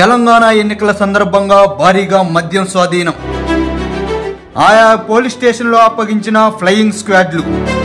తెలంగాణ ఎన్నికల సందర్భంగా భారీగా మద్యం స్వాధీనం ఆయా పోలీస్ స్టేషన్లో అప్పగించిన ఫ్లయింగ్ స్క్వాడ్లు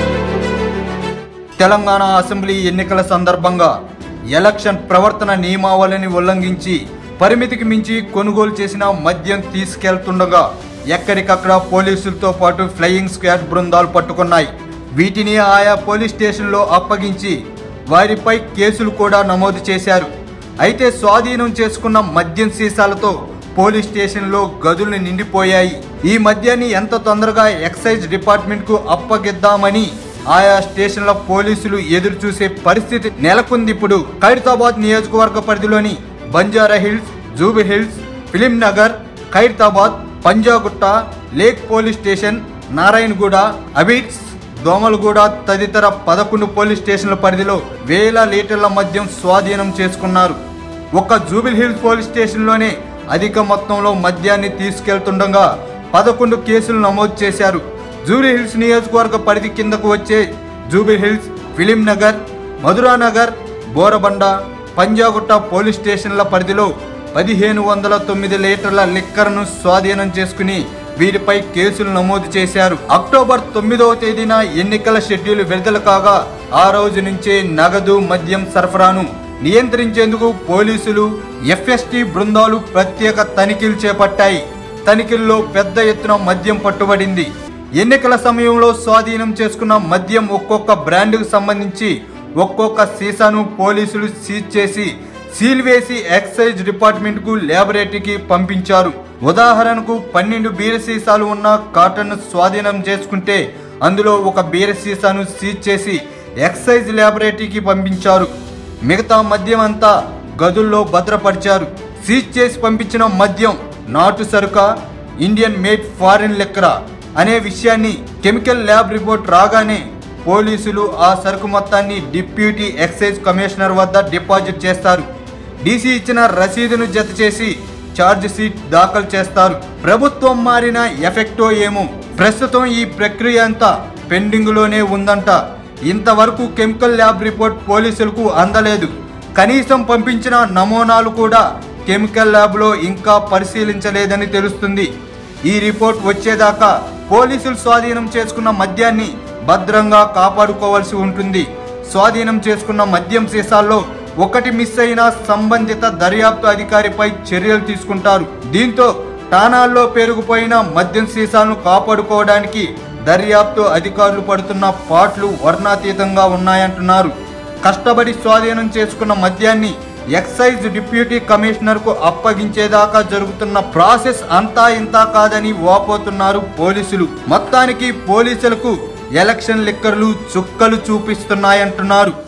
తెలంగాణ అసెంబ్లీ ఎన్నికల సందర్భంగా ఎలక్షన్ ప్రవర్తన నియమావళిని ఉల్లంఘించి పరిమితికి మించి కొనుగోలు చేసిన మద్యం తీసుకెళ్తుండగా ఎక్కడికక్కడ పోలీసులతో పాటు ఫ్లయింగ్ స్క్వాడ్ బృందాలు పట్టుకున్నాయి వీటిని ఆయా పోలీస్ స్టేషన్లో అప్పగించి వారిపై కేసులు కూడా నమోదు చేశారు అయితే స్వాధీనం చేసుకున్న మద్యం సీసాలతో పోలీస్ స్టేషన్లో గదులు నిండిపోయాయి ఈ మద్యాన్ని ఎంత తొందరగా ఎక్సైజ్ డిపార్ట్మెంట్కు అప్పగిద్దామని ఆయా స్టేషన్ల పోలీసులు ఎదురు చూసే పరిస్థితి నెలకొంది ఇప్పుడు ఖైరతాబాద్ నియోజకవర్గ పరిధిలోని Banjara Hills Jubilee Hills film Nagar Khairatabad Panjagutta lake police station Narayanguda Abids Domalguda తదితర పదకొండు పోలీస్ స్టేషన్ల పరిధిలో వేల లీటర్ల మద్యం స్వాధీనం చేసుకున్నారు ఒక్క జూబిల్ హిల్స్ పోలీస్ స్టేషన్లోనే అధిక మొత్తంలో మద్యాన్ని తీసుకెళ్తుండగా పదకొండు కేసులు నమోదు చేశారు జూబిల్ హిల్స్ నియోజకవర్గ పరిధి కిందకు వచ్చే Jubilee Hills film Nagar Madhuranagar Borabanda Panjagutta police స్టేషన్ల పరిధిలో పదిహేను వందల తొమ్మిది లీటర్ల లిక్కర్ను స్వాధీనం చేసుకుని వీరిపై కేసులు నమోదు చేశారు అక్టోబర్ తొమ్మిదవ తేదీన ఎన్నికల షెడ్యూల్ విడుదల కాగా ఆ రోజు నుంచే నగదు మద్యం సరఫరాను నియంత్రించేందుకు పోలీసులు ఎఫ్ఎస్టీ బృందాలు ప్రత్యేక తనిఖీలు చేపట్టాయి తనిఖీల్లో పెద్ద ఎత్తున మద్యం పట్టుబడింది ఎన్నికల సమయంలో స్వాధీనం చేసుకున్న మద్యం ఒక్కొక్క బ్రాండ్కు సంబంధించి ఒక్కొక్క సీసాను పోలీసులు సీజ్ చేసి సీల్ వేసి ఎక్సైజ్ డిపార్ట్మెంట్కు ల్యాబొరేటరీకి పంపించారు ఉదాహరణకు పన్నెండు బీర సీసాలు ఉన్న కాటన్ స్వాధీనం చేసుకుంటే అందులో ఒక బీర సీసాను సీజ్ చేసి ఎక్సైజ్ ల్యాబొరేటరీకి పంపించారు మిగతా మద్యం అంతా గదుల్లో భద్రపరిచారు సీజ్ చేసి పంపించిన మద్యం నాటు సరుక ఇండియన్ మేడ్ ఫారిన్ లెక్కరా అనే విషయాన్ని కెమికల్ ల్యాబ్ రిపోర్ట్ రాగానే పోలీసులు ఆ సరుకు మొత్తాన్ని డిప్యూటీ ఎక్సైజ్ కమిషనర్ వద్ద డిపాజిట్ చేస్తారు డీసీ ఇచ్చిన రసీదును జత చేసి ఛార్జ్ షీట్ దాఖలు చేస్తారు ప్రభుత్వం మారిన ఎఫెక్టో ఏమో ప్రస్తుతం ఈ ప్రక్రియ అంతా పెండింగ్లోనే ఉందంట ఇంతవరకు కెమికల్ ల్యాబ్ రిపోర్ట్ పోలీసులకు అందలేదు కనీసం పంపించిన నమూనాలు కూడా కెమికల్ ల్యాబ్లో ఇంకా పరిశీలించలేదని తెలుస్తుంది ఈ రిపోర్ట్ వచ్చేదాకా పోలీసులు స్వాధీనం చేసుకున్న మద్యాన్ని భద్రంగా కాపాడుకోవాల్సి ఉంటుంది స్వాధీనం చేసుకున్న మద్యం సీసాల్లో ఒకటి మిస్ అయినా సంబంధిత దర్యాప్తు అధికారిపై చర్యలు తీసుకుంటారు దీంతో ఠాణాల్లో పెరిగిపోయిన మద్యం సీసాలను కాపాడుకోవడానికి దర్యాప్తు అధికారులు పడుతున్న పాట్లు వర్ణాతీతంగా ఉన్నాయంటున్నారు కష్టపడి స్వాధీనం చేసుకున్న మద్యాన్ని ఎక్సైజ్ డిప్యూటీ కమిషనర్ కు అప్పగించేదాకా జరుగుతున్న ప్రాసెస్ అంతా ఇంతా కాదని వాపోతున్నారు పోలీసులు మొత్తానికి పోలీసులకు ఎలక్షన్ లిక్కర్లు చుక్కలు చూపిస్తున్నాయంటున్నారు